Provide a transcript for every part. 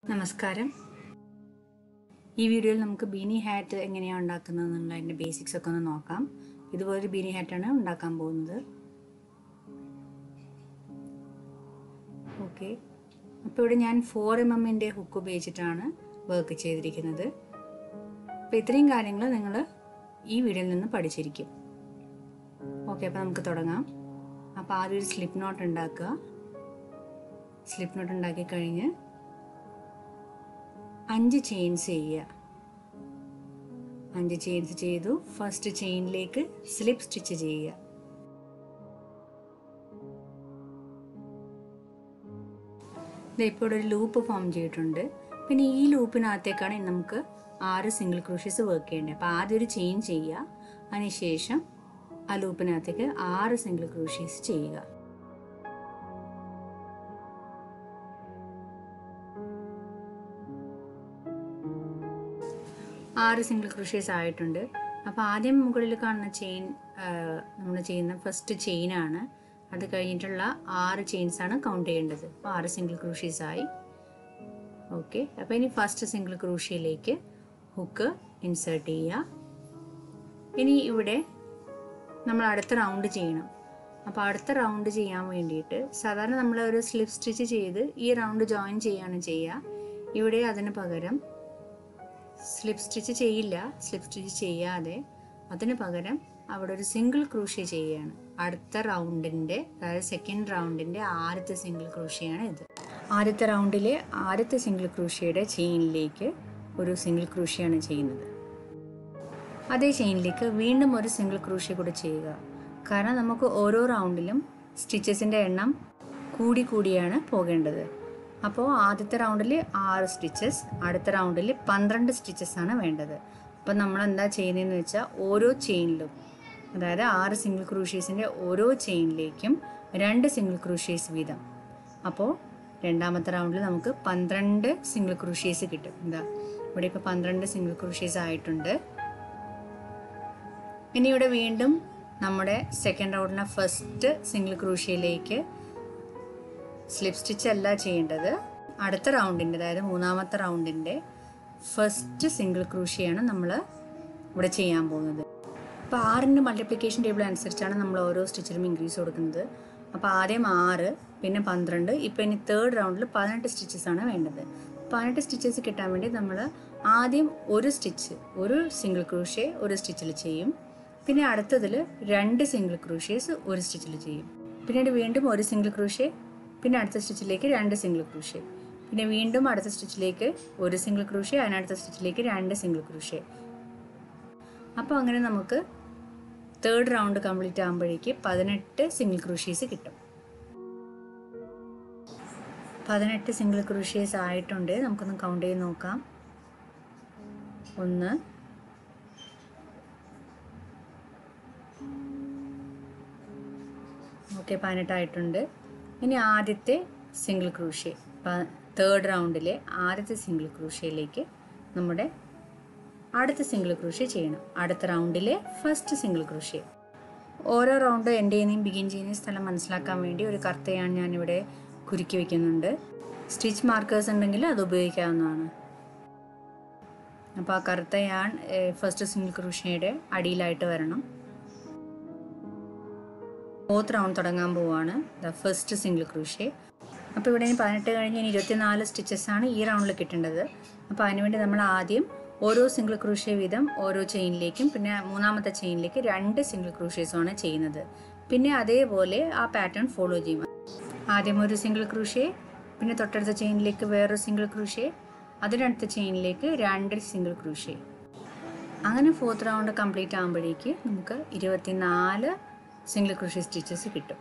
നമസ്കാരം ഈ വീഡിയോയിൽ നമുക്ക് ബീനി ഹാറ്റ് എങ്ങനെയാണ് ഉണ്ടാക്കുന്നത് എന്നുള്ള അതിൻ്റെ ബേസിക്സ് ഒക്കെ ഒന്ന് നോക്കാം ഇതുപോലൊരു ബീനി ഹാറ്റാണ് ഉണ്ടാക്കാൻ പോകുന്നത് ഓക്കെ അപ്പോൾ ഇവിടെ ഞാൻ ഫോർ എം എമ്മിൻ്റെ ഹുക്ക് ഉപയോഗിച്ചിട്ടാണ് വർക്ക് ചെയ്തിരിക്കുന്നത് അപ്പോൾ ഇത്രയും കാര്യങ്ങൾ നിങ്ങൾ ഈ വീഡിയോയിൽ നിന്ന് പഠിച്ചിരിക്കും ഓക്കെ അപ്പോൾ നമുക്ക് തുടങ്ങാം അപ്പോൾ ആദ്യം ഒരു സ്ലിപ്പ് നോട്ട് ഉണ്ടാക്കുക സ്ലിപ്പ് നോട്ട് ഉണ്ടാക്കി കഴിഞ്ഞ് അഞ്ച് ചെയിൻസ് ചെയ്യുക അഞ്ച് ചെയിൻസ് ചെയ്തു ഫസ്റ്റ് ചെയിനിലേക്ക് സ്ലിപ്പ് സ്റ്റിച്ച് ചെയ്യുക ഇപ്പോൾ ഒരു ലൂപ്പ് ഫോം ചെയ്തിട്ടുണ്ട് പിന്നെ ഈ ലൂപ്പിനകത്തേക്കാണ് നമുക്ക് ആറ് സിംഗിൾ ക്രൂഷീസ് വർക്ക് ചെയ്യേണ്ടത് അപ്പോൾ ആദ്യം ഒരു ചെയിൻ ചെയ്യുക അതിനുശേഷം ആ ലൂപ്പിനകത്തേക്ക് ആറ് സിംഗിൾ ക്രൂഷീസ് ചെയ്യുക ആറ് സിംഗിൾ ക്രൂഷീസ് ആയിട്ടുണ്ട് അപ്പോൾ ആദ്യം മുകളിൽ കാണുന്ന ചെയിൻ നമ്മൾ ചെയ്യുന്ന ഫസ്റ്റ് ചെയിനാണ് അത് കഴിഞ്ഞിട്ടുള്ള ആറ് ചെയിൻസ് ആണ് കൗണ്ട് ചെയ്യേണ്ടത് അപ്പോൾ ആറ് സിംഗിൾ ക്രൂഷീസ് ആയി ഓക്കെ അപ്പോൾ ഇനി ഫസ്റ്റ് സിംഗിൾ ക്രൂഷ്യയിലേക്ക് ഹുക്ക് ഇൻസേർട്ട് ചെയ്യുക ഇനി ഇവിടെ നമ്മൾ അടുത്ത റൗണ്ട് ചെയ്യണം അപ്പോൾ അടുത്ത റൗണ്ട് ചെയ്യാൻ വേണ്ടിയിട്ട് സാധാരണ നമ്മൾ ഒരു സ്ലിപ്പ് സ്റ്റിച്ച് ചെയ്ത് ഈ റൗണ്ട് ജോയിൻ ചെയ്യാണ് ചെയ്യുക ഇവിടെ അതിന് പകരം സ്ലിപ്പ് സ്റ്റിച്ച് ചെയ്യില്ല സ്ലിപ്പ് സ്റ്റിച്ച് ചെയ്യാതെ അതിന് പകരം അവിടെ ഒരു സിംഗിൾ ക്രൂഷ്യ ചെയ്യുകയാണ് അടുത്ത റൗണ്ടിൻ്റെ അതായത് സെക്കൻഡ് റൗണ്ടിൻ്റെ ആദ്യത്തെ സിംഗിൾ ക്രൂഷ്യയാണ് ഇത് ആദ്യത്തെ റൗണ്ടിലെ ആദ്യത്തെ സിംഗിൾ ക്രൂഷ്യയുടെ ചെയിനിലേക്ക് ഒരു സിംഗിൾ ക്രൂഷ്യയാണ് ചെയ്യുന്നത് അതേ ചെയിനിലേക്ക് വീണ്ടും ഒരു സിംഗിൾ ക്രൂഷ്യ കൂടി ചെയ്യുക കാരണം നമുക്ക് ഓരോ റൗണ്ടിലും സ്റ്റിച്ചസിൻ്റെ എണ്ണം കൂടി കൂടിയാണ് പോകേണ്ടത് അപ്പോൾ ആദ്യത്തെ റൗണ്ടിൽ ആറ് സ്റ്റിച്ചസ് അടുത്ത റൗണ്ടിൽ പന്ത്രണ്ട് സ്റ്റിച്ചസ് ആണ് വേണ്ടത് അപ്പോൾ നമ്മൾ എന്താ ചെയ്യുന്നതെന്ന് വെച്ചാൽ ഓരോ ചെയിനിലും അതായത് ആറ് സിംഗിൾ ക്രൂഷീസിൻ്റെ ഓരോ ചെയിനിലേക്കും രണ്ട് സിംഗിൾ ക്രൂഷീസ് വീതം അപ്പോൾ രണ്ടാമത്തെ റൗണ്ടിൽ നമുക്ക് പന്ത്രണ്ട് സിംഗിൾ ക്രൂഷീസ് കിട്ടും എന്താ ഇവിടെ ഇപ്പോൾ പന്ത്രണ്ട് സിംഗിൾ ക്രൂഷീസ് ആയിട്ടുണ്ട് ഇനി ഇവിടെ വീണ്ടും നമ്മുടെ സെക്കൻഡ് റൗണ്ടിലെ ഫസ്റ്റ് സിംഗിൾ ക്രൂഷ്യയിലേക്ക് സ്ലിപ്പ് സ്റ്റിച്ച് അല്ല ചെയ്യേണ്ടത് അടുത്ത റൗണ്ടിൻ്റെ അതായത് മൂന്നാമത്തെ റൗണ്ടിൻ്റെ ഫസ്റ്റ് സിംഗിൾ ക്രൂഷ്യയാണ് നമ്മൾ ഇവിടെ ചെയ്യാൻ പോകുന്നത് അപ്പോൾ ആറിൻ്റെ മൾട്ടിപ്ലിക്കേഷൻ ടേബിൾ അനുസരിച്ചാണ് നമ്മൾ ഓരോ സ്റ്റിച്ചിലും ഇൻക്രീസ് കൊടുക്കുന്നത് അപ്പോൾ ആദ്യം ആറ് പിന്നെ പന്ത്രണ്ട് ഇപ്പോൾ ഇനി തേർഡ് റൗണ്ടിൽ പതിനെട്ട് സ്റ്റിച്ചസ് ആണ് വേണ്ടത് പതിനെട്ട് സ്റ്റിച്ചസ് കിട്ടാൻ വേണ്ടി നമ്മൾ ആദ്യം ഒരു സ്റ്റിച്ച് ഒരു സിംഗിൾ ക്രൂഷ്യ ഒരു സ്റ്റിച്ചിൽ ചെയ്യും പിന്നെ അടുത്തതിൽ രണ്ട് സിംഗിൾ ക്രൂഷ്യസ് ഒരു സ്റ്റിച്ചിൽ ചെയ്യും പിന്നീട് വീണ്ടും ഒരു സിംഗിൾ ക്രൂഷ്യ പിന്നെ അടുത്ത സ്റ്റിച്ചിലേക്ക് രണ്ട് സിംഗിൾ ക്രൂഷ്യ പിന്നെ വീണ്ടും അടുത്ത സ്റ്റിച്ചിലേക്ക് ഒരു സിംഗിൾ ക്രൂഷ്യ അതിനടുത്ത സ്റ്റിച്ചിലേക്ക് രണ്ട് സിംഗിൾ ക്രൂഷ്യ അപ്പോൾ അങ്ങനെ നമുക്ക് തേർഡ് റൗണ്ട് കംപ്ലീറ്റ് ആകുമ്പോഴേക്ക് പതിനെട്ട് സിംഗിൾ ക്രൂഷ്യസ് കിട്ടും പതിനെട്ട് സിംഗിൾ ക്രൂഷ്യസ് ആയിട്ടുണ്ട് നമുക്കൊന്ന് കൗണ്ട് ചെയ്ത് നോക്കാം ഒന്ന് ഓക്കെ പതിനെട്ടായിട്ടുണ്ട് ഇനി ആദ്യത്തെ സിംഗിൾ ക്രൂഷ്യ തേർഡ് റൗണ്ടിലെ ആദ്യത്തെ സിംഗിൾ ക്രൂഷ്യയിലേക്ക് നമ്മുടെ അടുത്ത സിംഗിൾ ക്രൂഷ്യ ചെയ്യണം അടുത്ത റൗണ്ടിലെ ഫസ്റ്റ് സിംഗിൾ ക്രൂഷ്യ ഓരോ റൗണ്ട് എൻ്റെ ചെയ്യുന്നതും ബിഗിൻ ചെയ്യുന്ന സ്ഥലം മനസ്സിലാക്കാൻ വേണ്ടി ഒരു കർത്തയാണ് ഞാനിവിടെ കുരുക്കി വയ്ക്കുന്നുണ്ട് സ്റ്റിച്ച് മാർക്കേഴ്സ് ഉണ്ടെങ്കിൽ അത് ഉപയോഗിക്കാവുന്നതാണ് അപ്പോൾ ആ കറുത്ത ഞാൻ ഫസ്റ്റ് സിംഗിൾ ക്രൂഷ്യയുടെ അടിയിലായിട്ട് വരണം ഫോർത്ത് റൗണ്ട് തുടങ്ങാൻ പോവാണ് ദ ഫസ്റ്റ് സിംഗിൾ ക്രൂഷ്യ അപ്പോൾ ഇവിടെ ഇനി പതിനെട്ട് കഴിഞ്ഞ് ഇനി ഇരുപത്തിനാല് സ്റ്റിച്ചസ് ആണ് ഈ റൗണ്ടിൽ കിട്ടേണ്ടത് അപ്പോൾ അതിനുവേണ്ടി നമ്മൾ ആദ്യം ഓരോ സിംഗിൾ ക്രൂഷ്യ വീതം ഓരോ ചെയിനിലേക്കും പിന്നെ മൂന്നാമത്തെ ചെയിനിലേക്ക് രണ്ട് സിംഗിൾ ക്രൂഷ്യസുമാണ് ചെയ്യുന്നത് പിന്നെ അതേപോലെ ആ പാറ്റേൺ ഫോളോ ചെയ്യും ആദ്യം ഒരു സിംഗിൾ ക്രൂഷ്യ പിന്നെ തൊട്ടടുത്ത ചെയിനിലേക്ക് വേറൊരു സിംഗിൾ ക്രൂഷ്യ അതിനടുത്ത ചെയിനിലേക്ക് രണ്ട് സിംഗിൾ ക്രൂഷ്യ അങ്ങനെ ഫോർത്ത് റൗണ്ട് കംപ്ലീറ്റ് ആകുമ്പോഴേക്ക് നമുക്ക് ഇരുപത്തിനാല് സിംഗിൾ ക്രൂഷ്യ സ്റ്റിച്ചസ് കിട്ടും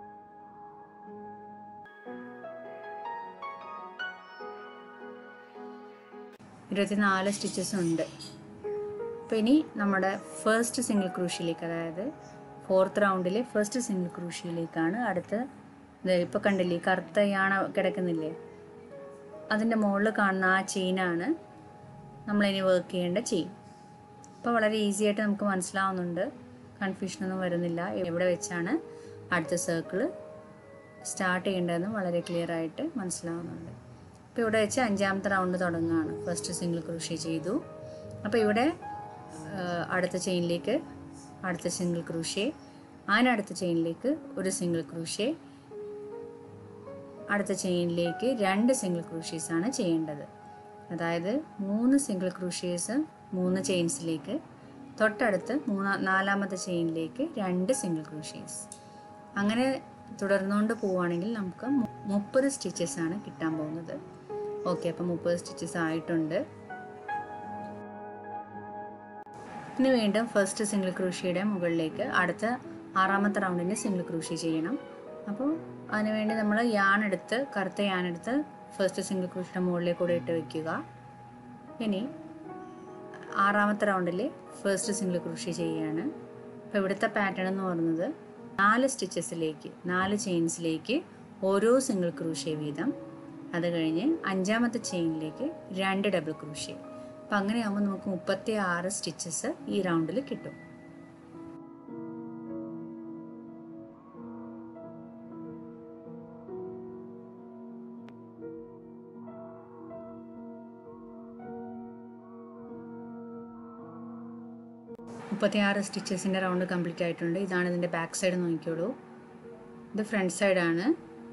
ഇരുപത്തിനാല് സ്റ്റിച്ചസ് ഉണ്ട് അപ്പോൾ ഇനി നമ്മുടെ ഫസ്റ്റ് സിംഗിൾ ക്രൂഷ്യയിലേക്ക് അതായത് ഫോർത്ത് റൗണ്ടിലെ ഫസ്റ്റ് സിംഗിൾ ക്രൂഷ്യയിലേക്കാണ് അടുത്ത ഇപ്പോൾ കണ്ടില്ലേ കറുത്ത യാണ കിടക്കുന്നില്ലേ അതിൻ്റെ മുകളിൽ കാണുന്ന ആ ചെയിനാണ് നമ്മളിനി വർക്ക് ചെയ്യേണ്ട ചെയിൻ അപ്പോൾ വളരെ ഈസി ആയിട്ട് നമുക്ക് മനസ്സിലാവുന്നുണ്ട് കൺഫ്യൂഷനൊന്നും വരുന്നില്ല എവിടെ വെച്ചാണ് അടുത്ത സർക്കിൾ സ്റ്റാർട്ട് ചെയ്യേണ്ടതെന്ന് വളരെ ക്ലിയർ ആയിട്ട് മനസ്സിലാവുന്നുണ്ട് അപ്പോൾ ഇവിടെ വെച്ച് അഞ്ചാമത്തെ റൗണ്ട് തുടങ്ങുകയാണ് ഫസ്റ്റ് സിംഗിൾ ക്രൂഷ്യ ചെയ്തു അപ്പോൾ ഇവിടെ ആ, അടുത്ത ചെയിനിലേക്ക് അടുത്ത സിംഗിൾ ക്രൂഷ്യ അതിനടുത്ത ചെയിനിലേക്ക് ഒരു സിംഗിൾ ക്രൂഷ്യ അടുത്ത ചെയിനിലേക്ക് രണ്ട് സിംഗിൾ ക്രൂഷ്യസ് ആണ് ചെയ്യേണ്ടത് അതായത് മൂന്ന് സിംഗിൾ ക്രൂഷ്യസ് മൂന്ന് ചെയിൻസിലേക്ക് തൊട്ടടുത്ത് മൂന്നാ നാലാമത്തെ ചെയിനിലേക്ക് രണ്ട് സിംഗിൾ ക്രൂഷ്യസ് അങ്ങനെ തുടർന്നുകൊണ്ട് പോവുകയാണെങ്കിൽ നമുക്ക് മു- മുപ്പത് സ്റ്റിച്ചസ് ആണ് കിട്ടാൻ പോകുന്നത് ഓക്കെ അപ്പം മുപ്പത് സ്റ്റിച്ചസ് ആയിട്ടുണ്ട് ഇനി വീണ്ടും ഫസ്റ്റ് സിംഗിൾ ക്രൂഷ്യയുടെ മുകളിലേക്ക് അടുത്ത ആറാമത്തെ റൗണ്ടിന് സിംഗിൾ ക്രൂഷ്യ ചെയ്യണം അപ്പോൾ അതിനുവേണ്ടി നമ്മൾ യാൺ എടുത്ത് കറുത്ത യാൺ എടുത്ത് ഫസ്റ്റ് സിംഗിൾ ക്രൂഷ്യയുടെ മുകളിലേക്ക് കൂടെ ഇട്ട് വെക്കുക ഇനി ആറാമത്തെ റൗണ്ടിൽ ഫസ്റ്റ് സിംഗിൾ ക്രൂഷ്യ ചെയ്യുകയാണ് അപ്പോൾ ഇവിടുത്തെ പാറ്റേൺ എന്ന് പറയുന്നത് നാല് സ്റ്റിച്ചസിലേക്ക് നാല് ചെയിൻസിലേക്ക് ഓരോ സിംഗിൾ ക്രൂഷ്യ വീതം അത് കഴിഞ്ഞ് അഞ്ചാമത്തെ ചെയിനിലേക്ക് രണ്ട് ഡബിൾ ക്രൂഷ്യ അപ്പം അങ്ങനെയാകുമ്പോൾ നമുക്ക് മുപ്പത്തി ആറ് സ്റ്റിച്ചസ് ഈ റൗണ്ടിൽ കിട്ടും മുപ്പത്തിയാറ് സ്റ്റിച്ചസിൻ്റെ റൗണ്ട് കംപ്ലീറ്റ് ആയിട്ടുണ്ട് ഇതാണ് ഇതിൻ്റെ ബാക്ക് സൈഡ് നോക്കിക്കോളൂ ഇത് ഫ്രണ്ട് സൈഡാണ്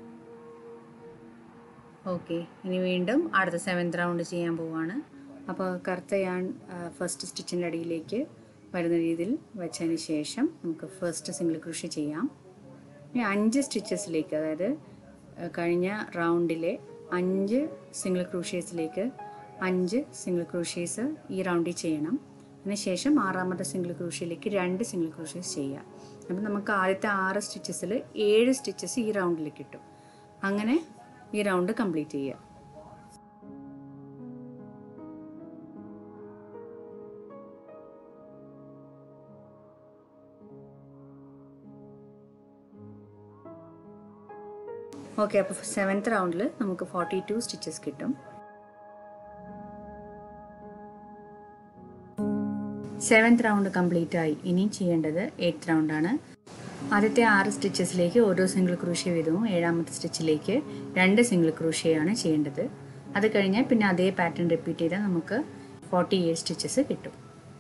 ഓക്കെ ഇനി വീണ്ടും അടുത്ത സെവൻത് റൗണ്ട് ചെയ്യാൻ പോവാണ് അപ്പോൾ കറുത്ത ഞാൻ ഫസ്റ്റ് സ്റ്റിച്ചിൻ്റെ അടിയിലേക്ക് വരുന്ന രീതിയിൽ വെച്ചതിന് ശേഷം നമുക്ക് ഫസ്റ്റ് സിംഗിൾ കൃഷി ചെയ്യാം ഇനി അഞ്ച് സ്റ്റിച്ചസിലേക്ക് അതായത് ആ, കഴിഞ്ഞ റൗണ്ടിലെ അഞ്ച് സിംഗിൾ ക്രൂഷ്യേഴ്സിലേക്ക് അഞ്ച് സിംഗിൾ ക്രൂഷ്യേഴ്സ് ഈ റൗണ്ടിൽ ചെയ്യണം അതിനുശേഷം ആറാമത്തെ സിംഗിൾ ക്രൂഷ്യയിലേക്ക് രണ്ട് സിംഗിൾ ക്രൂഷ്യേഴ്സ് ചെയ്യാം അപ്പം നമുക്ക് ആദ്യത്തെ ആറ് സ്റ്റിച്ചസിൽ ഏഴ് സ്റ്റിച്ചസ് ഈ റൗണ്ടിൽ കിട്ടും അങ്ങനെ ഈ റൗണ്ട് കംപ്ലീറ്റ് ചെയ്യുക ഓക്കെ അപ്പോൾ സെവൻത്ത് റൗണ്ടിൽ നമുക്ക് ഫോർട്ടി ടു സ്റ്റിച്ചസ് കിട്ടും സെവൻത്ത് റൗണ്ട് കംപ്ലീറ്റ് ആയി ഇനി ചെയ്യേണ്ടത് എയ്ത്ത് റൗണ്ടാണ് ആദ്യത്തെ ആറ് സ്റ്റിച്ചസിലേക്ക് ഓരോ സിംഗിൾ ക്രൂഷ്യ വീതവും ഏഴാമത്തെ സ്റ്റിച്ചിലേക്ക് രണ്ട് സിംഗിൾ ക്രൂഷ്യയാണ് ചെയ്യേണ്ടത് അത് കഴിഞ്ഞാൽ പിന്നെ അതേ പാറ്റേൺ റിപ്പീറ്റ് ചെയ്താൽ നമുക്ക് ഫോർട്ടി എയ്റ്റ് സ്റ്റിച്ചസ് കിട്ടും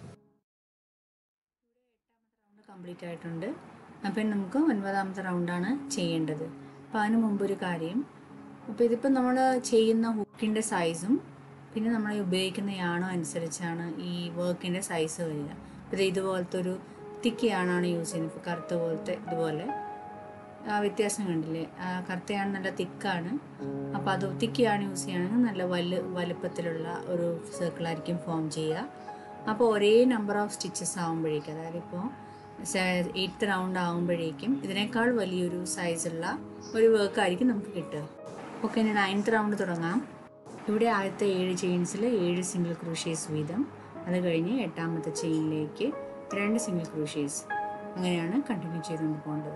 റൗണ്ട് കംപ്ലീറ്റ് ആയിട്ടുണ്ട് അപ്പം നമുക്ക് ഒൻപതാമത്തെ റൗണ്ടാണ് ചെയ്യേണ്ടത് അപ്പോൾ അതിന് മുമ്പ് ഒരു കാര്യം അപ്പോൾ ഇതിപ്പോൾ നമ്മൾ ചെയ്യുന്ന ഹുക്കിൻ്റെ സൈസും പിന്നെ നമ്മൾ ഉപയോഗിക്കുന്ന യാണോ അനുസരിച്ചാണ് ഈ വർക്കിൻ്റെ സൈസ് വരിക അപ്പോൾ ഇത് ഇതുപോലത്തെ ഒരു തിക്ക് യാണാണ് യൂസ് ചെയ്യുന്നത് ഇപ്പോൾ കറുത്ത പോലത്തെ ഇതുപോലെ ആ വ്യത്യാസം കണ്ടില്ലേ ആ കറുത്തയാണ് നല്ല തിക്കാണ് അപ്പോൾ അത് തിക്കാണ് യൂസ് ചെയ്യുകയാണെങ്കിൽ നല്ല വലു വലുപ്പത്തിലുള്ള ഒരു സർക്കിളായിരിക്കും ഫോം ചെയ്യുക അപ്പോൾ ഒരേ നമ്പർ ഓഫ് സ്റ്റിച്ചസ് ആകുമ്പോഴേക്കും അതായത് ഇപ്പോൾ എയ്ത്ത് റൗണ്ട് ആകുമ്പോഴേക്കും ഇതിനേക്കാൾ വലിയൊരു സൈസുള്ള ഒരു വർക്കായിരിക്കും നമുക്ക് കിട്ടുക ഓക്കെ ഇനി നയൻത്ത് റൗണ്ട് തുടങ്ങാം ഇവിടെ ആദ്യത്തെ ഏഴ് ചെയിൻസിൽ ഏഴ് സിംഗിൾ ക്രൂഷ്യേസ് വീതം അത് കഴിഞ്ഞ് എട്ടാമത്തെ ചെയിനിലേക്ക് രണ്ട് സിംഗിൾ ക്രൂഷ്യേസ് അങ്ങനെയാണ് കണ്ടിന്യൂ ചെയ്തുകൊണ്ട് പോകേണ്ടത്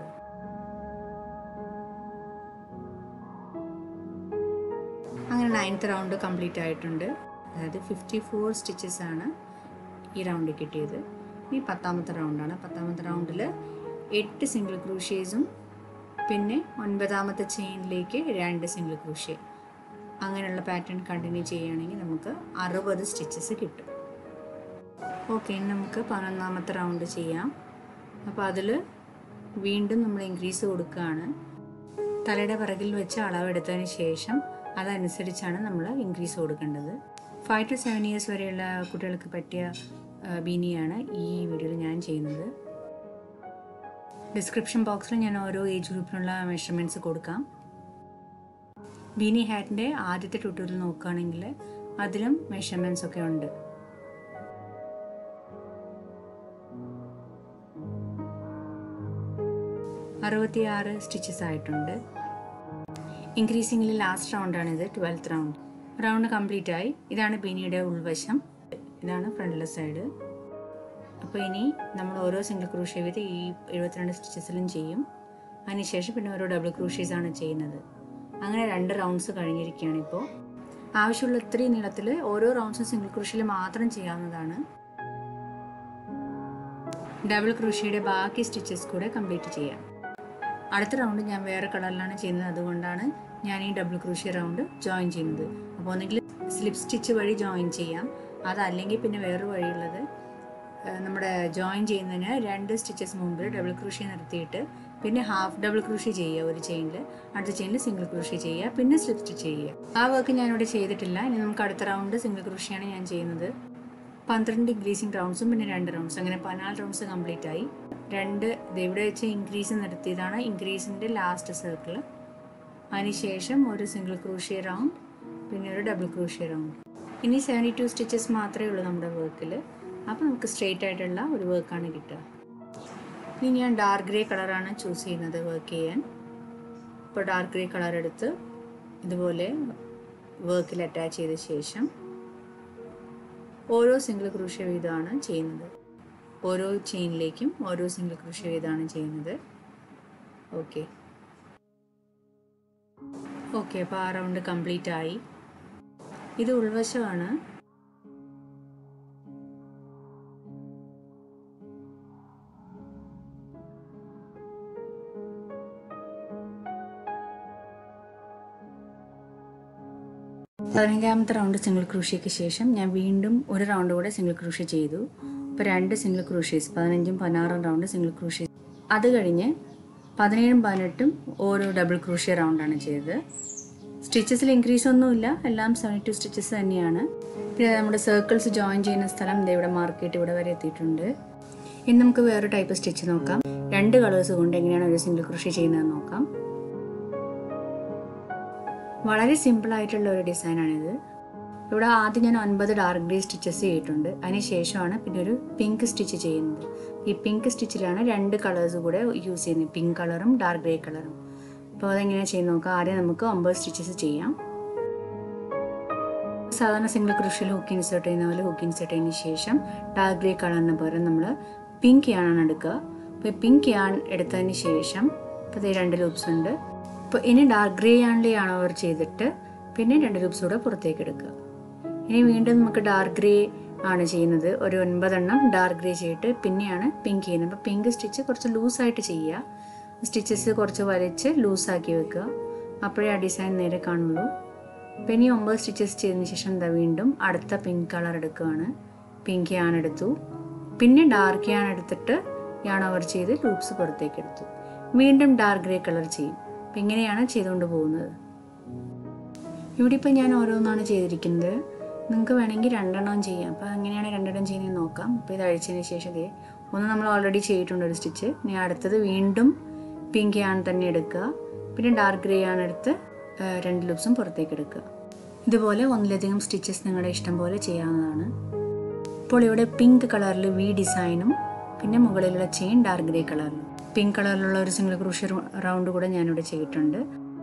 അങ്ങനെ നയൻത്ത് റൗണ്ട് കംപ്ലീറ്റ് ആയിട്ടുണ്ട് അതായത് ഫിഫ്റ്റി ഫോർ സ്റ്റിച്ചസ് ആണ് ഈ റൗണ്ടിൽ കിട്ടിയത് ഈ പത്താമത്തെ റൗണ്ടാണ് പത്താമത്തെ റൗണ്ടിൽ എട്ട് സിംഗിൾ ക്രൂഷ്യേസും പിന്നെ ഒൻപതാമത്തെ ചെയിനിലേക്ക് രണ്ട് സിംഗിൾ ക്രൂഷ്യ അങ്ങനെയുള്ള പാറ്റേൺ കണ്ടിന്യൂ ചെയ്യുകയാണെങ്കിൽ നമുക്ക് അറുപത് സ്റ്റിച്ചസ് കിട്ടും ഓക്കെ ഇനി നമുക്ക് പതിനൊന്നാമത്തെ റൗണ്ട് ചെയ്യാം അപ്പോൾ അതിൽ വീണ്ടും നമ്മൾ ഇൻക്രീസ് കൊടുക്കുകയാണ് തലയുടെ പിറകിൽ വെച്ച് അളവെടുത്തതിന് ശേഷം അതനുസരിച്ചാണ് നമ്മൾ ഇൻക്രീസ് കൊടുക്കേണ്ടത് ഫൈവ് ടു സെവൻ ഇയേഴ്സ് വരെയുള്ള കുട്ടികൾക്ക് പറ്റിയ ആ, ബീനിയാണ് ഈ വീഡിയോയിൽ ഞാൻ ചെയ്യുന്നത് ഡിസ്ക്രിപ്ഷൻ ബോക്സിൽ ഞാൻ ഓരോ ഏജ് ഗ്രൂപ്പിനുള്ള മെഷർമെൻറ്റ്സ് കൊടുക്കാം ബീനി ഹാറ്റിൻ്റെ ആദ്യത്തെ ട്യൂട്ടോറിയൽ നോക്കുകയാണെങ്കിൽ അതിലും മെഷർമെൻറ്റ്സ് ഒക്കെ ഉണ്ട് അറുപത്തിയാറ് സ്റ്റിച്ചസ് ആയിട്ടുണ്ട് ഇൻക്രീസിംഗിൽ ലാസ്റ്റ് റൗണ്ടാണിത് ട്വൽത്ത് റൗണ്ട് റൗണ്ട് കംപ്ലീറ്റ് ആയി ഇതാണ് ബീനിയുടെ ഉൾവശം ഇതാണ് ഫ്രണ്ടിലെ സൈഡ് അപ്പോൾ ഇനി നമ്മൾ ഓരോ സിംഗിൾ ക്രൂഷ്യ വീതം ഈ എഴുപത്തിരണ്ട് സ്റ്റിച്ചസിലും ചെയ്യും അതിനുശേഷം പിന്നെ ഓരോ ഡബിൾ ക്രൂഷ്യസ് ആണ് ചെയ്യുന്നത് അങ്ങനെ രണ്ട് റൗണ്ട്സ് കഴിഞ്ഞിരിക്കുകയാണ് ഇപ്പോൾ ആവശ്യമുള്ള ഇത്രയും നീളത്തിൽ ഓരോ റൗണ്ട്സും സിംഗിൾ ക്രൂഷ്യയിൽ മാത്രം ചെയ്യാവുന്നതാണ് ഡബിൾ ക്രൂഷ്യയുടെ ബാക്കി സ്റ്റിച്ചസ് കൂടെ കംപ്ലീറ്റ് ചെയ്യാം അടുത്ത റൗണ്ട് ഞാൻ വേറെ കളറിലാണ് ചെയ്യുന്നത് അതുകൊണ്ടാണ് ഞാൻ ഈ ഡബിൾ ക്രൂഷ്യ റൗണ്ട് ജോയിൻ ചെയ്യുന്നത് അപ്പോൾ അപ്പോൾ ഒന്നെങ്കിൽ സ്ലിപ്പ് സ്റ്റിച്ച് വഴി ജോയിൻ ചെയ്യാം അതല്ലെങ്കിൽ പിന്നെ വേറൊരു വഴിയുള്ളത് ഏഹ് നമ്മുടെ ജോയിൻ ചെയ്യുന്നതിന് രണ്ട് സ്റ്റിച്ചസ് മുമ്പ് ഡബിൾ ക്രൂഷി നിർത്തിയിട്ട് പിന്നെ ഹാഫ് ഡബിൾ ക്രൂഷി ചെയ്യുക ഒരു ചെയിനിൽ അടുത്ത ചെയിനിൽ സിംഗിൾ ക്രൂഷി ചെയ്യുക പിന്നെ സ്ലിപ്പ് സ്റ്റിച്ച് ചെയ്യുക ആ വർക്ക് ഞാനിവിടെ ചെയ്തിട്ടില്ല ഇനി നമുക്ക് അടുത്ത റൗണ്ട് സിംഗിൾ ക്രൂഷിയാണ് ഞാൻ ചെയ്യുന്നത് പന്ത്രണ്ട് ഇൻക്രീസിങ് റൗണ്ട്സും പിന്നെ രണ്ട് റൗണ്ട്സ് അങ്ങനെ പതിനാല് റൗണ്ട്സ് കംപ്ലീറ്റ് ആയി രണ്ട് ഇത് ഇവിടെ വെച്ച് ഇൻക്രീസ് നിർത്തിയതാണ് ഇൻക്രീസിൻ്റെ ലാസ്റ്റ് സർക്കിൾ അതിനുശേഷം ഒരു സിംഗിൾ ക്രൂഷ്യ റൗണ്ട് പിന്നെ ഒരു ഡബിൾ ക്രൂഷ്യ റൗണ്ട് ഇനി സെവൻറ്റി ടു സ്റ്റിച്ചസ് മാത്രമേ ഉള്ളൂ നമ്മുടെ വർക്കിൽ അപ്പോൾ നമുക്ക് സ്ട്രെയിറ്റ് ആയിട്ടുള്ള ഒരു വർക്കാണ് കിട്ടുക ഇനി ഞാൻ ഡാർക്ക് ഗ്രേ കളറാണ് ചൂസ് ചെയ്യുന്നത് വർക്ക് ചെയ്യാൻ ഇപ്പോൾ ഡാർക്ക് ഗ്രേ കളർ എടുത്ത് ഇതുപോലെ വർക്കിൽ അറ്റാച്ച് ചെയ്ത ശേഷം ഓരോ സിംഗിൾ ക്രൂഷ്യ വീതമാണ് ചെയ്യുന്നത് ഓരോ ചെയിനിലേക്കും ഓരോ സിംഗിൾ ക്രൂഷ്യ വീതമാണ് ചെയ്യുന്നത് ഓക്കെ ഓക്കെ അപ്പോൾ ആ റൗണ്ട് കംപ്ലീറ്റ് ആയി ഇത് ഉൾവശമാണ് പതിനഞ്ചാമത്തെ റൗണ്ട് സിംഗിൾ ക്രൂഷ്യയ്ക്ക് ശേഷം ഞാൻ വീണ്ടും ഒരു റൗണ്ട് കൂടെ സിംഗിൾ ക്രൂഷ്യ ചെയ്തു ഇപ്പോൾ രണ്ട് സിംഗിൾ ക്രൂഷ്യസ് പതിനഞ്ചും പതിനാറും റൗണ്ട് സിംഗിൾ ക്രൂഷ്യ അത് കഴിഞ്ഞ് പതിനേഴും പതിനെട്ടും ഓരോ ഡബിൾ ക്രൂഷ്യ റൗണ്ടാണ് ചെയ്തത് സ്റ്റിച്ചസിൽ ഇൻക്രീസ് ഒന്നുമില്ല എല്ലാം സെവൻറ്റി ടു സ്റ്റിച്ചസ് തന്നെയാണ് പിന്നെ നമ്മുടെ സർക്കിൾസ് ജോയിൻ ചെയ്യുന്ന സ്ഥലം ദേ ഇവിടെ മാർക്കറ്റ് ഇവിടെ വരെ എത്തിയിട്ടുണ്ട് ഇനി നമുക്ക് വേറെ ടൈപ്പ് സ്റ്റിച്ച് നോക്കാം രണ്ട് കളേഴ്സ് കൊണ്ട് എങ്ങനെയാണ് ഒരു സിംഗിൾ കൃഷി ചെയ്യുന്നതെന്ന് നോക്കാം വളരെ സിമ്പിൾ ആയിട്ടുള്ള ഒരു ഡിസൈനാണിത് ഇവിടെ ആദ്യം ഞാൻ ഒൻപത് ഡാർക്ക് ഗ്രേ സ്റ്റിച്ചസ് ചെയ്തിട്ടുണ്ട് അതിന് ശേഷമാണ് പിന്നെ ഒരു പിങ്ക് സ്റ്റിച്ച് ചെയ്യുന്നത് ഈ പിങ്ക് സ്റ്റിച്ചിലാണ് രണ്ട് കളേഴ്സ് കൂടെ യൂസ് ചെയ്യുന്നത് പിങ്ക് കളറും ഡാർക്ക് ഗ്രേ കളറും അപ്പോൾ അതെങ്ങനെയാണ് ചെയ്യുന്നത് നോക്കാം ആദ്യം നമുക്ക് ഒമ്പത് സ്റ്റിച്ചസ് ചെയ്യാം സാധാരണ സിംഗിൾ ക്രൂഷ്യൽ ഹുക്ക് ഇൻസേർട്ട് ചെയ്യുന്ന പോലെ ഹുക്ക് ഇൻസേർട്ട് ചെയ്തതിന് ശേഷം ഡാർക്ക് ഗ്രേ കളറിന് പകരം നമ്മൾ പിങ്ക് യാണാണ് എടുക്കുക അപ്പോൾ പിങ്ക് യാൺ എടുത്തതിന് ശേഷം ഇപ്പോൾ ദേ രണ്ട് ലൂപ്സ് ഉണ്ട് അപ്പോൾ ഇനി ഡാർക്ക് ഗ്രേ യാണിലെയാണ് അവർ ചെയ്തിട്ട് പിന്നെ രണ്ട് ലൂപ്സ് കൂടെ പുറത്തേക്ക് എടുക്കുക ഇനി വീണ്ടും നമുക്ക് ഡാർക്ക് ഗ്രേ ആണ് ചെയ്യുന്നത് ഒരു ഒൻപതെണ്ണം ഡാർക്ക് ഗ്രേ ചെയ്തിട്ട് പിന്നെയാണ് പിങ്ക് ചെയ്യുന്നത് അപ്പോൾ പിങ്ക് സ്റ്റിച്ച് കുറച്ച് ലൂസായിട്ട് ചെയ്യുക സ്റ്റിച്ചസ് കുറച്ച് വരച്ച് ലൂസാക്കി വെക്കുക അപ്പോഴേ ആ ഡിസൈൻ നേരെ കാണുള്ളൂ പിന്നെ ഈ ഒമ്പത് സ്റ്റിച്ചസ് ചെയ്തതിന് ശേഷം എന്താ വീണ്ടും അടുത്ത പിങ്ക് കളർ എടുക്കുകയാണ് പിങ്ക് യാൺ എടുത്തു പിന്നെ ഡാർക്ക് യാൺ എടുത്തിട്ട് യാൺ ഓവർ ചെയ്ത് ലൂപ്സ് പുറത്തേക്ക് എടുത്തു വീണ്ടും ഡാർക്ക് ഗ്രേ കളർ ചെയ്യും അപ്പം ഇങ്ങനെയാണ് ചെയ്തുകൊണ്ട് പോകുന്നത് ഇവിടെ ഇപ്പം ഞാൻ ഓരോന്നാണ് ചെയ്തിരിക്കുന്നത് നിങ്ങൾക്ക് വേണമെങ്കിൽ രണ്ടെണ്ണം ചെയ്യാം അപ്പോൾ എങ്ങനെയാണ് രണ്ടെണ്ണം ചെയ്യുന്നത് നോക്കാം അപ്പോൾ ഇത് അഴിച്ചതിന് ശേഷം ഇതേ ഒന്ന് നമ്മൾ ഓൾറെഡി ചെയ്തിട്ടുണ്ട് ഒരു സ്റ്റിച്ച് ഇനി അടുത്തത് വീണ്ടും പിങ്ക് യാൺ തന്നെ എടുക്കുക പിന്നെ ഡാർക്ക് ഗ്രേ ആണ് എടുത്ത് ആ, രണ്ട് ലൂപ്സും പുറത്തേക്ക് എടുക്കുക ഇതുപോലെ ഒന്നിലധികം സ്റ്റിച്ചസ് നിങ്ങളുടെ ഇഷ്ടം പോലെ ചെയ്യാവുന്നതാണ് ഇപ്പോൾ ഇവിടെ പിങ്ക് കളറിൽ വി ഡിസൈനും പിന്നെ മുകളിലുള്ള ചെയിൻ ഡാർക്ക് ഗ്രേ കളറിലും പിങ്ക് കളറിലുള്ള ഒരു സിംഗിൾ ക്രൂഷ്യർ റൗണ്ട് കൂടെ ഞാനിവിടെ ചെയ്തിട്ടുണ്ട്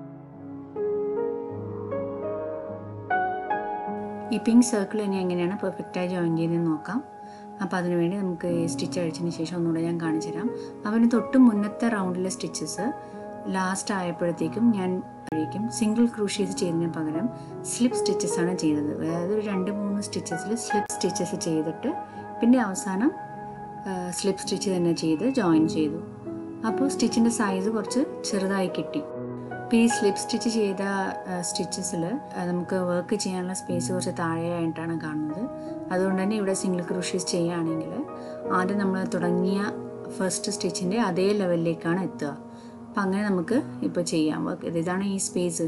ഈ പിങ്ക് സർക്കിൾ ഇനി എങ്ങനെയാണ് പെർഫെക്റ്റായി ജോയിൻ ചെയ്യുന്നത് നോക്കാം അപ്പോൾ അതിനുവേണ്ടി നമുക്ക് ഈ സ്റ്റിച്ച് അഴിച്ചതിന് ശേഷം ഒന്നുകൂടെ ഞാൻ കാണിച്ചു തരാം അവന് തൊട്ട് മുന്നത്തെ റൗണ്ടിലെ സ്റ്റിച്ചസ് ലാസ്റ്റ് ആയപ്പോഴത്തേക്കും ഞാൻ ക്കും സിംഗിൾ ക്രൂഷീസ് ചെയ്യുന്നതിന് പകരം സ്ലിപ്പ് സ്റ്റിച്ചസ് ആണ് ചെയ്തത് അതായത് ഒരു രണ്ട് മൂന്ന് സ്റ്റിച്ചസിൽ സ്ലിപ്പ് സ്റ്റിച്ചസ് ചെയ്തിട്ട് പിന്നെ അവസാനം സ്ലിപ്പ് സ്റ്റിച്ച് തന്നെ ചെയ്ത് ജോയിൻ ചെയ്തു അപ്പോൾ സ്റ്റിച്ചിൻ്റെ സൈസ് കുറച്ച് ചെറുതായി കിട്ടി പിന്നെ ഈ സ്ലിപ്പ് സ്റ്റിച്ച് ചെയ്ത സ്റ്റിച്ചസിൽ നമുക്ക് വർക്ക് ചെയ്യാനുള്ള സ്പേസ് കുറച്ച് താഴെയായിട്ടാണ് കാണുന്നത് അതുകൊണ്ട് തന്നെ ഇവിടെ സിംഗിൾ ക്രൂഷീസ് ചെയ്യുകയാണെങ്കിൽ ആദ്യം നമ്മൾ തുടങ്ങിയ ഫസ്റ്റ് സ്റ്റിച്ചിൻ്റെ അതേ ലെവലിലേക്കാണ് എത്തുക അപ്പം അങ്ങനെ നമുക്ക് ഇപ്പോൾ ചെയ്യാം വർക്ക് ഇതാണ് ഈ സ്പേസ്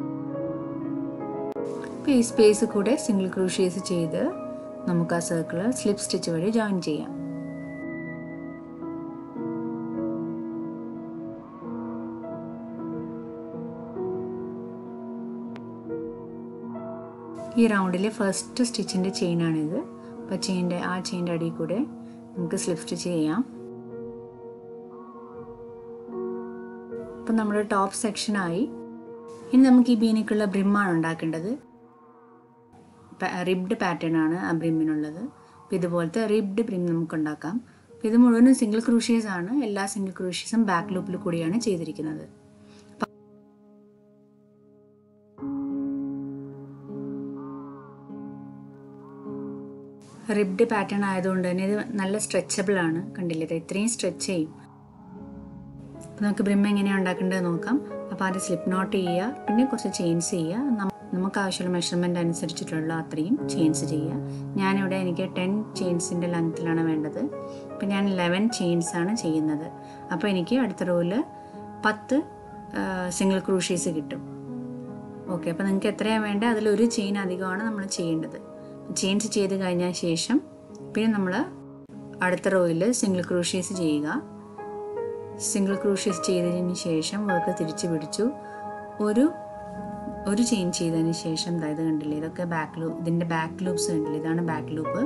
അപ്പോൾ ഈ സ്പേസ് കൂടെ സിംഗിൾ ക്രൂഷീസ് ചെയ്ത് നമുക്ക് ആ സർക്കിൾ സ്ലിപ്പ് സ്റ്റിച്ച് വഴി ജോയിൻ ചെയ്യാം ഈ റൗണ്ടിലെ ഫസ്റ്റ് സ്റ്റിച്ചിൻ്റെ ചെയിനാണിത് അപ്പോൾ ചെയിൻ്റെ ആ ചെയിൻ്റെ അടിയിൽ കൂടെ നമുക്ക് സ്ലിപ്പ് സ്റ്റിച്ച് ചെയ്യാം അപ്പം നമ്മുടെ ടോപ്പ് സെക്ഷനായി ഇനി നമുക്ക് ഈ ബീനിക്കുള്ള ബ്രിമ്മാണ് ഉണ്ടാക്കേണ്ടത് റിബ്ഡ് പാറ്റേൺ ആണ് ആ ബ്രിമ്മിനുള്ളത് അപ്പോൾ ഇതുപോലത്തെ റിബ്ഡ് ബ്രിം നമുക്ക് ഉണ്ടാക്കാം അപ്പോൾ ഇത് മുഴുവനും സിംഗിൾ ക്രൂഷ്യസ് ആണ് എല്ലാ സിംഗിൾ ക്രൂഷ്യസും ബാക്ക് ലൂപ്പിൽ കൂടിയാണ് ചെയ്തിരിക്കുന്നത് റിബ്ഡ് പാറ്റേൺ ആയതുകൊണ്ട് തന്നെ ഇത് നല്ല സ്ട്രെച്ചബിൾ ആണ് കണ്ടില്ലേ ഇത് ഇത്രയും സ്ട്രെച്ച് ചെയ്യും അപ്പോൾ നമുക്ക് ബ്രിം എങ്ങനെയാണ് ഉണ്ടാക്കേണ്ടത് നോക്കാം അപ്പോൾ ആദ്യം സ്ലിപ്പ് നോട്ട് ചെയ്യുക പിന്നെ കുറച്ച് ചെയിൻസ് ചെയ്യുക നമ്മ- നമ്മൾ നമുക്ക് ആവശ്യമുള്ള മെഷർമെൻ്റ് അനുസരിച്ചിട്ടുള്ള അത്രയും ചെയിൻസ് ചെയ്യുക ഞാനിവിടെ എനിക്ക് ടെൻ ചെയിൻസിൻ്റെ ലെങ്ത്തിലാണ് വേണ്ടത് അപ്പം ഞാൻ ലെവൻ ചെയിൻസ് ആണ് ചെയ്യുന്നത് അപ്പോൾ എനിക്ക് അടുത്ത റോയിൽ പത്ത് സിംഗിൾ ക്രൂഷീസ് കിട്ടും ഓക്കെ അപ്പോൾ നിങ്ങൾക്ക് എത്രയാണ് വേണ്ടത് അതിലൊരു ചെയിൻ അധികമാണ് നമ്മൾ ചെയ്യേണ്ടത് ചെയിൻസ് ചെയ്ത് കഴിഞ്ഞ ശേഷം പിന്നെ നമ്മൾ അടുത്ത റോയിൽ സിംഗിൾ ക്രൂഷീസ് ചെയ്യുക സിംഗിൾ ക്രൂഷീസ് ചെയ്തതിന് ശേഷം വർക്ക് തിരിച്ചു പിടിച്ചു ഒരു ഒരു ചെയിൻ ചെയ്തതിന് ശേഷം അതായത് കണ്ടില്ലേ ഇതൊക്കെ ബാക്ക് ലൂപ്പ് ഇതിൻ്റെ ബാക്ക് ലൂപ്സ് കണ്ടില്ലേ ഇതാണ് ബാക്ക് ലൂപ്പ്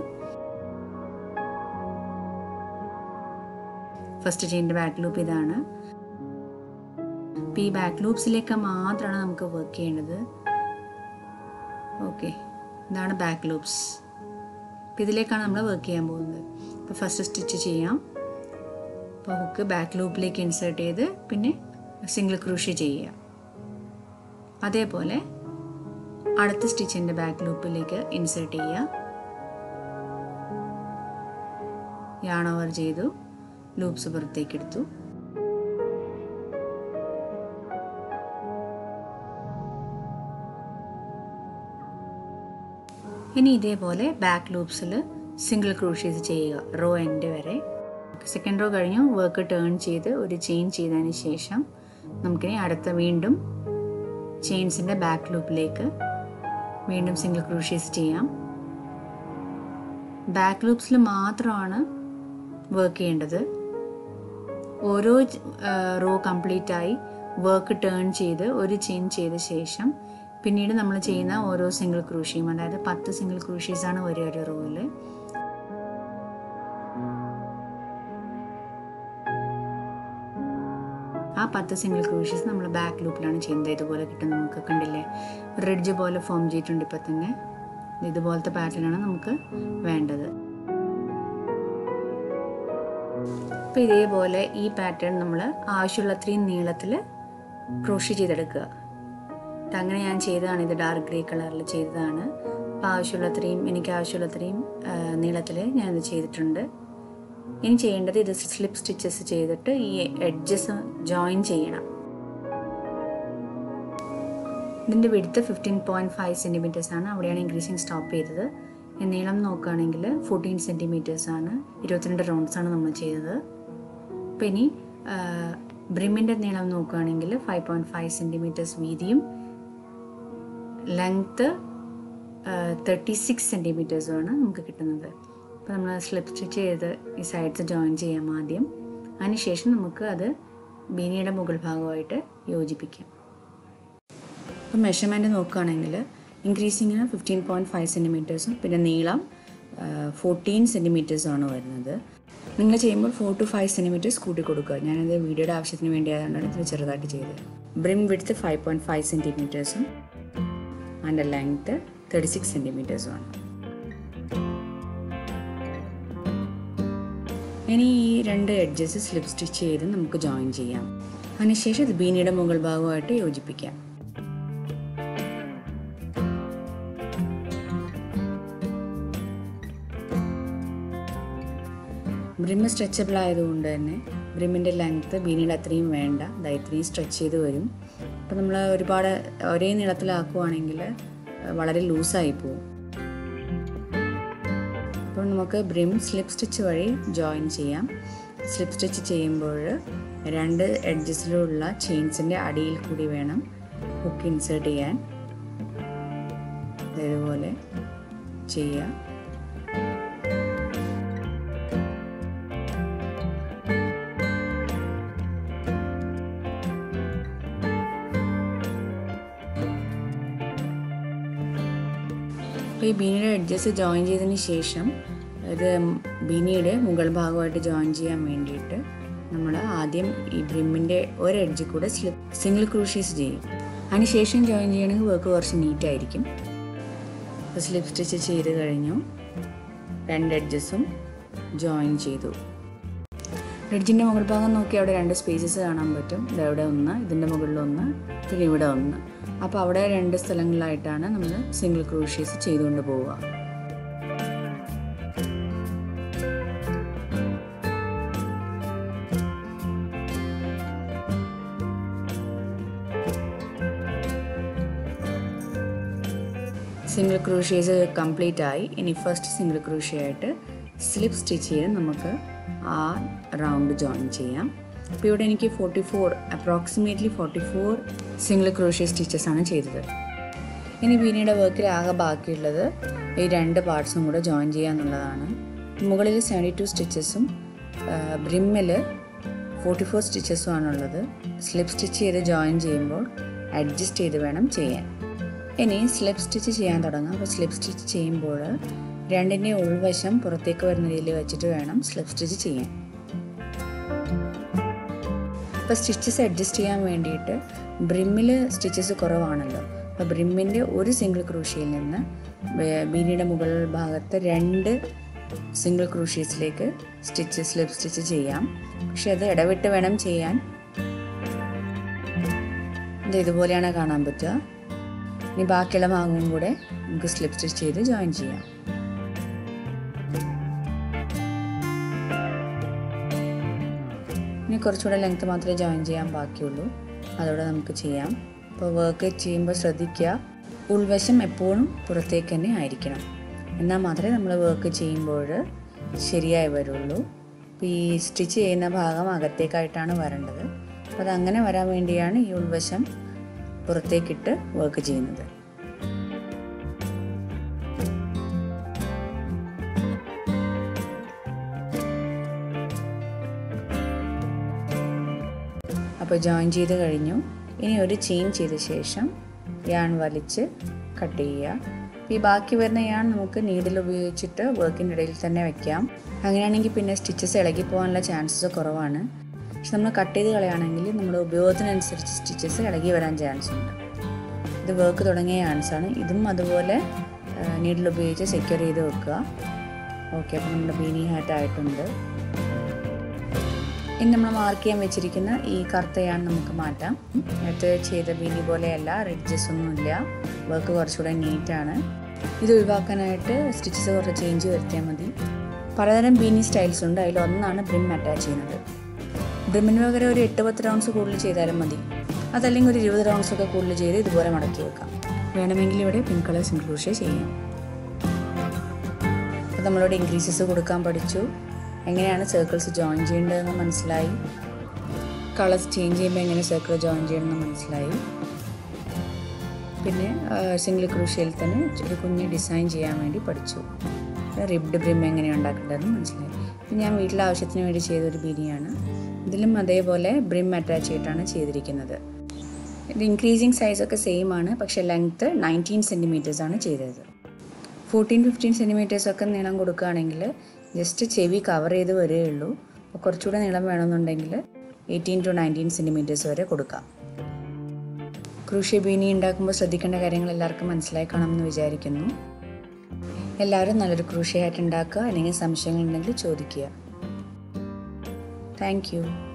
ഫസ്റ്റ് ചെയിൻ്റെ ബാക്ക് ലൂപ്പ് ഇതാണ് അപ്പം ഈ ബാക്ക് ലൂപ്സിലേക്ക് മാത്രമാണ് നമുക്ക് വർക്ക് ചെയ്യേണ്ടത് ഓക്കെ ഇതാണ് ബാക്ക് ലൂപ്സ് അപ്പം ഇതിലേക്കാണ് നമ്മൾ വർക്ക് ചെയ്യാൻ പോകുന്നത് അപ്പോൾ ഫസ്റ്റ് സ്റ്റിച്ച് ചെയ്യാം അപ്പോൾ ഹുക്ക് ബാക്ക് ലൂപ്പിലേക്ക് ഇൻസേർട്ട് ചെയ്ത് പിന്നെ സിംഗിൾ ക്രൂഷി ചെയ്യുക അതേപോലെ അടുത്ത സ്റ്റിച്ചിൻ്റെ ബാക്ക് ലൂപ്പിലേക്ക് ഇൻസേർട്ട് ചെയ്യുക യാൺ ഓവർ ചെയ്തു ലൂപ്സ് പുറത്തേക്ക് എടുത്തു ഇനി ഇതേപോലെ ബാക്ക് ലൂപ്സിൽ സിംഗിൾ ക്രൂഷീസ് ചെയ്യുക റോ എൻഡ് വരെ സെക്കൻഡ് റോ കഴിഞ്ഞു വർക്ക് ടേൺ ചെയ്ത് ഒരു ചെയിൻ ചെയ്തതിന് ശേഷം നമുക്കിനി അടുത്ത വീണ്ടും ചെയിൻസിൻ്റെ ബാക്ക് ലൂപ്പിലേക്ക് വീണ്ടും സിംഗിൾ ക്രൂഷീസ് ചെയ്യാം ബാക്ക് ലൂപ്സിൽ മാത്രമാണ് വർക്ക് ചെയ്യേണ്ടത് ഓരോ റോ കംപ്ലീറ്റ് ആയി വർക്ക് ടേൺ ചെയ്ത് ഒരു ചെയിൻ ചെയ്ത ശേഷം പിന്നീട് നമ്മൾ ചെയ്യുന്ന ഓരോ സിംഗിൾ ക്രൂഷിയും അതായത് പത്ത് സിംഗിൾ ക്രൂഷീസ് ആണ് ഒരു ഒരു റോയിൽ ആ പത്ത് സിംഗിൾ ക്രൂഷീസ് നമ്മൾ ബാക്ക് ലൂപ്പിലാണ് ചെയ്യുന്നത് ഇതുപോലെ കിട്ടും നമുക്ക് കണ്ടില്ലേ റിഡ്ജ് പോലെ ഫോം ചെയ്തിട്ടുണ്ട് ഇപ്പം തന്നെ ഇതുപോലത്തെ പാറ്റേണാണ് നമുക്ക് വേണ്ടത് അപ്പം ഇതേപോലെ ഈ പാറ്റേൺ നമ്മൾ ആവശ്യമുള്ള അത്രയും നീളത്തിൽ ക്രോഷി ചെയ്തെടുക്കുക അങ്ങനെ ഞാൻ ചെയ്തതാണ് ഇത് ഡാർക്ക് ഗ്രേ കളറിൽ ചെയ്തതാണ് അപ്പോൾ ആവശ്യമുള്ള അത്രയും എനിക്ക് ആവശ്യമുള്ള അത്രയും നീളത്തിൽ ഞാനിത് ചെയ്തിട്ടുണ്ട് ഇനി ചെയ്യേണ്ടത് ഇത് സ്ലിപ്പ് സ്റ്റിച്ചസ് ചെയ്തിട്ട് ഈ എഡ്ജസ് ജോയിൻ ചെയ്യണം ഇതിൻ്റെ വിടുത്ത് ഫിഫ്റ്റീൻ പോയിൻറ്റ് ഫൈവ് സെൻറ്റിമീറ്റേഴ്സ് ആണ് അവിടെയാണ് ഇൻക്രീസിങ് സ്റ്റോപ്പ് ചെയ്തത് നീളം നോക്കുകയാണെങ്കിൽ ഫോർട്ടീൻ സെൻറ്റിമീറ്റേഴ്സ് ആണ് ഇരുപത്തിരണ്ട് റൗണ്ട്സ് ആണ് നമ്മൾ ചെയ്തത് അപ്പോൾ ഇനി ബ്രിമ്മിൻ്റെ നീളം നോക്കുകയാണെങ്കിൽ ഫൈവ് പോയിൻറ്റ് ഫൈവ് സെൻറ്റിമീറ്റേഴ്സ് വീതിയും ലെങ്ത്ത് തേർട്ടി സിക്സ് സെൻറ്റിമീറ്റേഴ്സുമാണ് നമുക്ക് കിട്ടുന്നത് അപ്പോൾ നമ്മൾ സ്ലിപ്പ് സ്റ്റിച്ച് ചെയ്ത് ഈ സൈഡ്സ് ജോയിൻ ചെയ്യാം ആദ്യം അതിനുശേഷം നമുക്ക് അത് ബീനിയുടെ മുകൾ ഭാഗമായിട്ട് യോജിപ്പിക്കാം അപ്പോൾ മെഷർമെൻറ്റ് നോക്കുകയാണെങ്കിൽ ഇൻക്രീസിങ്ങിന് ഫിഫ്റ്റീൻ പോയിൻറ്റ് ഫൈവ് സെൻറ്റിമീറ്റേഴ്സും പിന്നെ നീളം ഫോർട്ടീൻ സെൻറ്റിമീറ്റേഴ്സുമാണ് വരുന്നത് നിങ്ങൾ ചെയ്യുമ്പോൾ ഫോർ ടു ഫൈവ് സെൻറ്റിമീറ്റേഴ്സ് കൂട്ടി കൊടുക്കുക ഞാനത് വീഡിയോയുടെ ആവശ്യത്തിന് വേണ്ടി ആയതുകൊണ്ടാണ് ഇത് ചെറുതായിട്ട് ചെയ്തത് ബ്രിം വിടുത്ത് ഫൈവ് പോയിൻറ്റ് ഫൈവ് സെൻറ്റിമീറ്റേഴ്സും അതിൻ്റെ ലെങ്ത്ത് തേർട്ടി സിക്സ് സെൻറ്റിമീറ്റേഴ്സുമാണ് ഇനി ഈ രണ്ട് എഡ്ജസ് സ്ലിപ്പ് സ്റ്റിച്ച് ചെയ്ത് നമുക്ക് ജോയിൻ ചെയ്യാം അതിനുശേഷം ഇത് ബീനിയുടെ മുകൾ ഭാഗമായിട്ട് യോജിപ്പിക്കാം ബ്രിമ്മ് സ്ട്രെച്ചബിൾ ആയതുകൊണ്ട് തന്നെ ബ്രിമ്മിൻ്റെ ലെങ്ത്ത് ബീനിയുടെ അത്രയും വേണ്ട അത് ഇത്രയും സ്ട്രെച്ച് ചെയ്ത് വരും അപ്പോൾ നമ്മൾ ഒരുപാട് ഒരേ നീളത്തിലാക്കുവാണെങ്കിൽ വളരെ ലൂസായി പോകും അപ്പോൾ നമുക്ക് ബ്രിം സ്ലിപ്പ് സ്റ്റിച്ച് വഴി ജോയിൻ ചെയ്യാം സ്ലിപ്പ് സ്റ്റിച്ച് ചെയ്യുമ്പോൾ രണ്ട് എഡ്ജസിലുള്ള ചെയിൻസിൻ്റെ അടിയിൽ കൂടി വേണം ഹുക്ക് ഇൻസേർട്ട് ചെയ്യാൻ ഇതുപോലെ ചെയ്യുക അപ്പോൾ ഈ ബീനിയുടെ എഡ്ജസ് ജോയിൻ ചെയ്തതിന് ശേഷം ഇത് ബീനിയുടെ മുകൾ ഭാഗമായിട്ട് ജോയിൻ ചെയ്യാൻ വേണ്ടിയിട്ട് നമ്മൾ ആദ്യം ഈ ബ്രിമ്മിൻ്റെ ഒരു എഡ്ജിൽ കൂടെ സ്ലിപ്പ് സിംഗിൾ ക്രൂഷീസ് ചെയ്യും അതിനുശേഷം ജോയിൻ ചെയ്യണമെങ്കിൽ വർക്ക് കുറച്ച് നീറ്റായിരിക്കും അപ്പോൾ സ്ലിപ്പ് സ്റ്റിച്ച് ചെയ്ത് കഴിഞ്ഞു രണ്ട് എഡ്ജസും ജോയിൻ ചെയ്തു എഡ്ജിൻ്റെ മുകൾ ഭാഗം നോക്കി അവിടെ രണ്ട് സ്പേസസ് കാണാൻ പറ്റും ഇതവിടെ ഒന്ന് ഇതിൻ്റെ മുകളിൽ ഒന്ന് പിന്നെ ഇവിടെ ഒന്ന് അപ്പോൾ അവിടെ രണ്ട് സ്ഥലങ്ങളിലായിട്ടാണ് നമ്മൾ സിംഗിൾ ക്രൂഷീസ് ചെയ്തുകൊണ്ട് പോവുക സിംഗിൾ ക്രൂഷ്യേസ് കംപ്ലീറ്റ് ആയി ഇനി ഫസ്റ്റ് സിംഗിൾ ക്രൂഷ്യ ആയിട്ട് സ്ലിപ്പ് സ്റ്റിച്ച് ചെയ്ത് നമുക്ക് ആ റൗണ്ട് ജോയിൻ ചെയ്യാം അപ്പോൾ ഇവിടെ എനിക്ക് forty four approximately forty four single crochet stitches ആണ് ചെയ്തത് ഇനി ബീനിയുടെ വർക്കിൽ ആകെ ബാക്കിയുള്ളത് ഈ രണ്ട് പാർട്സും കൂടെ ജോയിൻ ചെയ്യുക എന്നുള്ളതാണ് മുകളിൽ സെവൻറ്റി ടു സ്റ്റിച്ചസും ബ്രിമ്മിൽ ഫോർട്ടി ഫോർ സ്റ്റിച്ചസും ആണുള്ളത് സ്ലിപ്പ് സ്റ്റിച്ച് ചെയ്ത് ജോയിൻ ചെയ്യുമ്പോൾ അഡ്ജസ്റ്റ് ചെയ്ത് വേണം ചെയ്യാൻ ഇനി സ്ലിപ്പ് സ്റ്റിച്ച് ചെയ്യാൻ തുടങ്ങാം അപ്പോൾ സ്ലിപ്പ് സ്റ്റിച്ച് ചെയ്യുമ്പോൾ രണ്ടിൻ്റെ ഉൾവശം പുറത്തേക്ക് വരുന്ന രീതിയിൽ വെച്ചിട്ട് വേണം സ്ലിപ്പ് സ്റ്റിച്ച് ചെയ്യാൻ അപ്പോൾ സ്റ്റിച്ചസ് അഡ്ജസ്റ്റ് ചെയ്യാൻ വേണ്ടിയിട്ട് ബ്രിമ്മിൽ സ്റ്റിച്ചസ് കുറവാണല്ലോ അപ്പോൾ ബ്രിമ്മിൻ്റെ ഒരു സിംഗിൾ ക്രൂഷ്യയിൽ നിന്ന് ബീനിയുടെ മുകൾ ഭാഗത്ത് രണ്ട് സിംഗിൾ ക്രൂഷ്യസിലേക്ക് സ്റ്റിച്ച് സ്ലിപ്പ് സ്റ്റിച്ച് ചെയ്യാം പക്ഷെ അത് ഇടവിട്ട് വേണം ചെയ്യാൻ ഇത് ഇതുപോലെയാണ് കാണാൻ പറ്റുക ഇനി ബാക്കിയുള്ള ഭാഗവും കൂടെ നമുക്ക് സ്ലിപ്പ് സ്റ്റിച്ച് ചെയ്ത് ജോയിൻ ചെയ്യാം ഇനി കുറച്ചുകൂടെ ലെങ്ത് മാത്രമേ ജോയിൻ ചെയ്യാൻ ബാക്കിയുള്ളൂ അതോടെ നമുക്ക് ചെയ്യാം അപ്പോൾ വർക്ക് ചെയ്യുമ്പോൾ ശ്രദ്ധിക്കുക ഉൾവശം എപ്പോഴും പുറത്തേക്ക് തന്നെ ആയിരിക്കണം എന്നാൽ മാത്രമേ നമ്മൾ വർക്ക് ചെയ്യുമ്പോൾ ശരിയായി വരുള്ളൂ അപ്പോൾ ഈ സ്റ്റിച്ച് ചെയ്യുന്ന ഭാഗം അകത്തേക്കായിട്ടാണ് വരേണ്ടത് അപ്പോൾ അതങ്ങനെ വരാൻ വേണ്ടിയാണ് ഈ ഉൾവശം പുറത്തേക്കിട്ട് വർക്ക് ചെയ്യുന്നത് അപ്പോൾ ജോയിൻ ചെയ്ത് കഴിഞ്ഞു ഇനി ഒരു ചെയിൻ ചെയ്ത ശേഷം യാൺ വലിച്ച് കട്ട് ചെയ്യുക ഈ ബാക്കി വരുന്ന യാൺ നമുക്ക് നീഡിൽ ഉപയോഗിച്ചിട്ട് വർക്കിൻ്റെ ഇടയിൽ തന്നെ വെക്കാം അങ്ങനെയാണെങ്കിൽ പിന്നെ സ്റ്റിച്ചസ് ഇളകി പോകാനുള്ള ചാൻസസ് കുറവാണ് പക്ഷെ നമ്മൾ കട്ട് ചെയ്ത് കളയുകയാണെങ്കിൽ നമ്മുടെ ഉപയോഗത്തിനനുസരിച്ച് സ്റ്റിച്ചസ് ഇളകി വരാൻ ചാൻസ് ഉണ്ട് ഇത് വർക്ക് തുടങ്ങിയ യാൺസാണ് ഇതും അതുപോലെ നീഡിൽ ഉപയോഗിച്ച് സെക്യൂർ ചെയ്ത് വെക്കുക ഓക്കെ അപ്പോൾ നമ്മുടെ ബീനി ഹാറ്റ് ആയിട്ടുണ്ട് ഇനി നമ്മൾ മാർക്ക് ചെയ്യാൻ വെച്ചിരിക്കുന്ന ഈ കറുത്തയാണ് നമുക്ക് മാറ്റാം നേരത്തെ ചെയ്ത ബീനി പോലെയല്ല റിഡ്ജസ് ഒന്നുമില്ല വർക്ക് കുറച്ചുകൂടെ നീറ്റാണ് ഇത് ഒഴിവാക്കാനായിട്ട് സ്റ്റിച്ചസ് കുറച്ച് ചേഞ്ച് വരുത്തിയാൽ മതി പലതരം ബീനി സ്റ്റൈൽസ് ഉണ്ട് അതിലൊന്നാണ് ബ്രിം അറ്റാച്ച് ചെയ്യുന്നത് ബ്രിമ്മിന് പകരം ഒരു എട്ട് പത്ത് റൗണ്ട്സ് കൂടുതൽ ചെയ്താലും മതി അതല്ലെങ്കിൽ ഒരു ഇരുപത് റൗണ്ട്സ് ഒക്കെ കൂടുതൽ ചെയ്ത് ഇതുപോലെ മടക്കി വെക്കാം വേണമെങ്കിൽ ഇവിടെ പിങ്ക് കളർ സിംഗിൾ ക്രൂഷ്യ ചെയ്യാം അപ്പോൾ നമ്മളോട് ഇൻക്രീസസ് കൊടുക്കാൻ പഠിച്ചു എങ്ങനെയാണ് സർക്കിൾസ് ജോയിൻ ചെയ്യേണ്ടതെന്ന് മനസ്സിലായി കളേഴ്സ് ചേഞ്ച് ചെയ്യുമ്പോൾ എങ്ങനെ സർക്കിൾ ജോയിൻ ചെയ്യണമെന്ന് മനസ്സിലായി പിന്നെ സിംഗിൾ ക്രൂഷ്യയിൽ തന്നെ ഒരു കുഞ്ഞ് ഡിസൈൻ ചെയ്യാൻ വേണ്ടി പഠിച്ചു റിബ്ഡ് ബ്രിം എങ്ങനെയാണ് ഉണ്ടാക്കേണ്ടതെന്ന് മനസ്സിലായി ഇത് ഞാൻ വീട്ടിലെ ആവശ്യത്തിന് വേണ്ടി ചെയ്തൊരു ബിരിയാണ് ഇതിലും അതേപോലെ ബ്രിം അറ്റാച്ച് ചെയ്തിട്ടാണ് ചെയ്തിരിക്കുന്നത് ഇത് ഇൻക്രീസിങ് സൈസൊക്കെ സെയിം ആണ് പക്ഷേ ലെങ്ത്ത് നയൻറ്റീൻ സെൻറ്റിമീറ്റേഴ്സ് ആണ് ചെയ്തത് ഫോർട്ടീൻ ഫിഫ്റ്റീൻ സെൻറ്റിമീറ്റേഴ്സ് ഒക്കെ നീളം കൊടുക്കുകയാണെങ്കിൽ ജസ്റ്റ് ചെവി കവർ ചെയ്ത് വരികയുള്ളൂ അപ്പോൾ കുറച്ചുകൂടെ നീളം വേണമെന്നുണ്ടെങ്കിൽ എയ്റ്റീൻ ടു നയൻറ്റീൻ സെൻറ്റിമീറ്റേഴ്സ് വരെ കൊടുക്കാം ക്രൂഷ്യ ബീനി ഉണ്ടാക്കുമ്പോൾ ശ്രദ്ധിക്കേണ്ട കാര്യങ്ങൾ എല്ലാവർക്കും മനസ്സിലായി കാണുമെന്ന് വിചാരിക്കുന്നു എല്ലാവരും നല്ലൊരു ക്രൂഷ്യയായിട്ട് ഉണ്ടാക്കുക അല്ലെങ്കിൽ സംശയങ്ങളുണ്ടെങ്കിൽ ചോദിക്കുക താങ്ക് യു